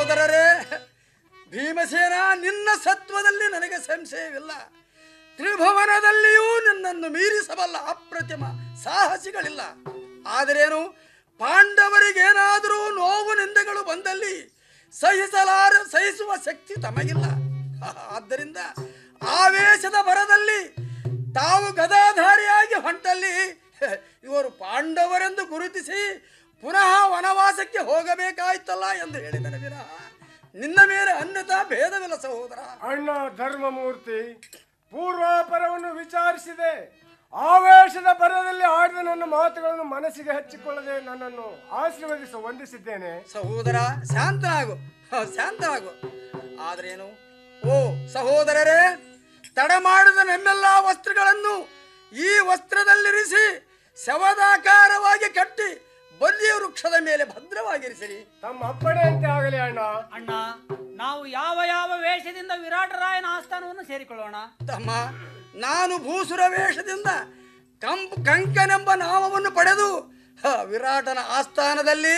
ಸಹೋದರರೇ ಭೀಮಸೇನ ನಿನ್ನ ಸತ್ವದಲ್ಲಿ ನನಗೆ ಸಂಶಯವಿಲ್ಲ ತ್ರಿಭುವನದಲ್ಲಿಯೂ ನಿನ್ನನ್ನು ಮೀರಿಸಬಲ್ಲ ಅಪ್ರತಿಮ ಸಾಹಸಿಗಳಿಲ್ಲ ಆದರೇನು ಪಾಂಡವರಿಗೇನಾದರೂ ನೋವು ನಿಂದೆಗಳು ಬಂದಲ್ಲಿ ಸಹಿಸಲಾರ ಸಹಿಸುವ ಶಕ್ತಿ ತಮಗಿಲ್ಲ ಆದ್ದರಿಂದ ಆವೇಶದ ಭರದಲ್ಲಿ ತಾವು ಗದಾಧಾರಿಯಾಗಿ ಹೊಂಟಲ್ಲಿ ಇವರು ಪಾಂಡವರೆಂದು ಗುರುತಿಸಿ ಪುನಃ ವನವಾಸಕ್ಕೆ ಹೋಗಬೇಕಾಯ್ತಲ್ಲ ಎಂದು ಹೇಳಿದನು ವಿನಃ ನಿನ್ನ ಮೇಲೆ ಅನ್ಯತಾ ಭೇದವಿಲ್ಲ ಸಹೋದರ ಅಣ್ಣ ಧರ್ಮಮೂರ್ತಿ ಪೂರ್ವಾಪರವನ್ನು ವಿಚಾರಿಸಿದೆ ಆವೇಶದ ಬರದಲ್ಲಿ ಆಡಿದ ನನ್ನ ಮಾತುಗಳನ್ನು ಮನಸ್ಸಿಗೆ ಹಚ್ಚಿಕೊಳ್ಳದೆ ನನ್ನನ್ನು ಆಶೀರ್ವದಿಸಿ ವಂದಿಸಿದ್ದೇನೆ ಸಹೋದರ ಶಾಂತನಾಗು ಹ, ಶಾಂತನಾಗು ಆದ್ರೇನು ಓ ಸಹೋದರರೇ ತಡ ಮಾಡಿದ ನಮ್ಮೆಲ್ಲ ವಸ್ತ್ರಗಳನ್ನು ಈ ವಸ್ತ್ರದಲ್ಲಿರಿಸಿ ಶವದಾಕಾರವಾಗಿ ಕಟ್ಟಿ ಬಲ್ಲಿಯ ವೃಕ್ಷದ ಮೇಲೆ ಭದ್ರವಾಗಿರಿಸಿರಿ ತಮ್ಮ ಅಪ್ಪಣೆಯಂತೆ ಆಗಲಿ ಅಣ್ಣ ಅಣ್ಣ ನಾವು ಯಾವ ಯಾವ ವೇಷದಿಂದ ವಿರಾಟರಾಯನ ಆಸ್ಥಾನವನ್ನು ಸೇರಿಕೊಳ್ಳೋಣ ತಮ್ಮ ನಾನು ಭೂಸುರ ವೇಷದಿಂದ ಕಂಪ್ ಕಂಕನೆಂಬ ನಾಮವನ್ನು ಪಡೆದು ಹ, ವಿರಾಟನ ಆಸ್ಥಾನದಲ್ಲಿ